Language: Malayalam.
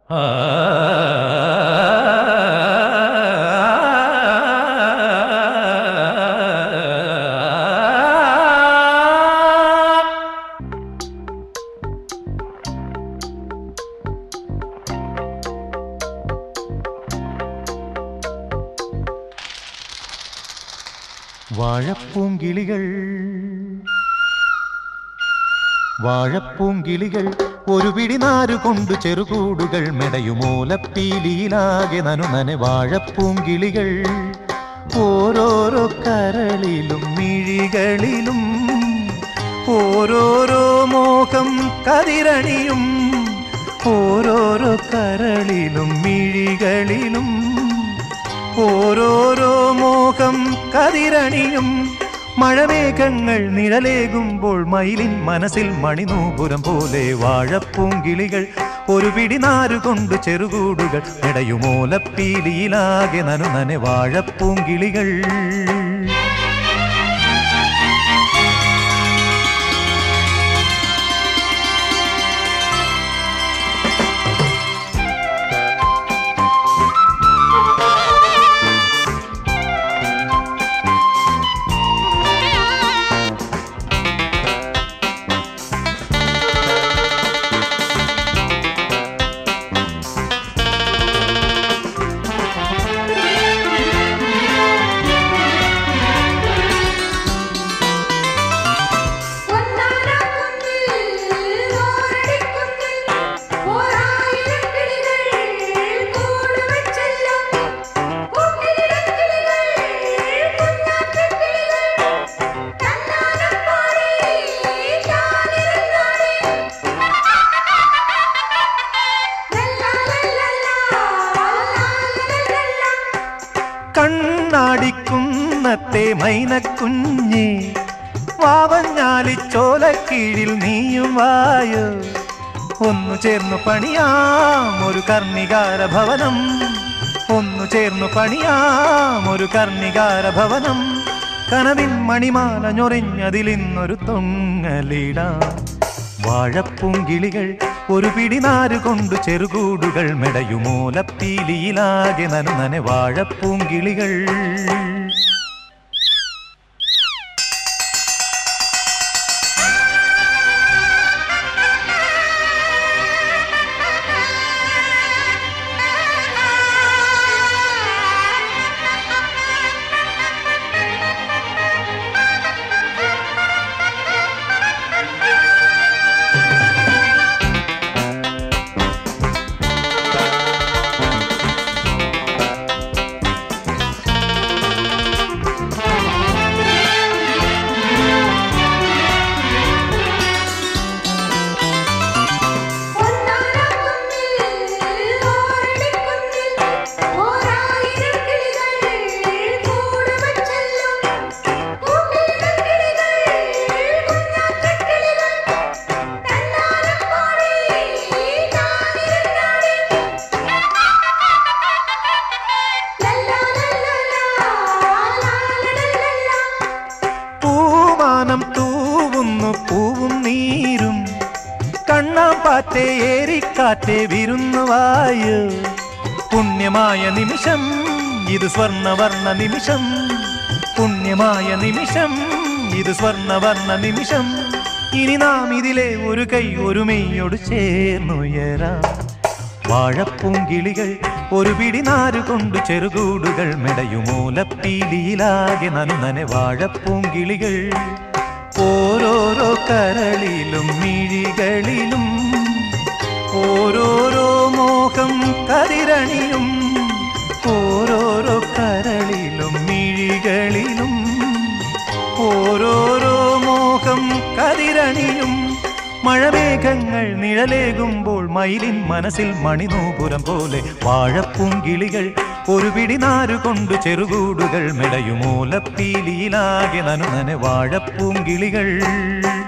വാഴപ്പൂങ്കിളികൾ വാഴപ്പൂങ്കിളികൾ ഒരു പിടിനാരു കൊണ്ട് ചെറുകൂടുകൾ മെടയുമൂലപ്പീലിയിലാകെ നനുനനെ വാഴപ്പൂങ്കിളികൾ ഓരോരോ കരളിലും മിഴികളിലും ഓരോരോ മോഹം കതിരണിയും ഓരോരോ കരളിലും മിഴികളിലും ഓരോരോ മോഹം കതിരണിയും മഴമേഘങ്ങൾ നിഴലേകുമ്പോൾ മയിലിൻ മനസ്സിൽ മണിനൂപുരം പോലെ വാഴപ്പൂങ്കിളികൾ ഒരു പിടിനാരു കൊണ്ട് ചെറുകൂടുകൾ ഇടയുമോലപ്പീലിയിലാകെ നനുനനെ വാഴപ്പൂങ്കിളികൾ കണ്ണാടിക്കുന്നത്തെ മൈനക്കുഞ്ഞേ വാവഞ്ഞാലിച്ചോലക്കീഴിൽ നീയും വായോ ഒന്നു ചേർന്നു പണിയാം ഒരു കർണികാര ഭവനം ഒന്നു ചേർന്നു പണിയാം ഒരു കർണികാര ഭവനം കനവിൻ മണിമാല ഞൊറിഞ്ഞതിലിന്നൊരു തൊങ്ങലിടാം വാഴപ്പൂങ്കിളികൾ ഒരു പിടിനാര് കൊണ്ടു ചെറുകൂടുകൾ മെടയുമൂലപ്പീലിയിലാകെ നനുനനെ വാഴപ്പൂങ്കിളികൾ പൂവാനം തൂവുന്നു പൂവും നീരും കണ്ണാമ്പാറ്റെ ഏരിക്കാറ്റെ വിരുന്നുവായു പുണ്യമായ നിമിഷം ഇത് സ്വർണവർണ്ണ നിമിഷം പുണ്യമായ നിമിഷം ഇത് സ്വർണവർണ്ണ നിമിഷം ഇനി നാം ഇതിലെ ഒരു കൈ ഒരു മെയ്യോട് ചേർന്നുയരാം വാഴപ്പൂങ്കിളികൾ ഒരു പിടിനാരു കൊണ്ടു ചെറുകൂടുകൾ മെടയുമൂലപ്പീലിയിലാകെ നനുനനെ വാഴപ്പൂങ്കിളികൾ ഓരോരോ കരളിലും മിഴികളിലും ഓരോരോ മോഹം കതിരണിയും ഓരോരോ കരളിലും മിഴികളിലും ഓരോരോ മോഹം കതിരണിയും മഴമേഘങ്ങൾ നിഴലേകുമ്പോൾ മയിലിൻ മനസ്സിൽ മണിനൂപുരം പോലെ വാഴപ്പൂങ്കിളികൾ ഒരു പിടിനാരു കൊണ്ടു ചെറുകൂടുകൾ മെടയുമൂലപ്പീലിയിലാകെ നനുനനെ വാഴപ്പൂങ്കിളികൾ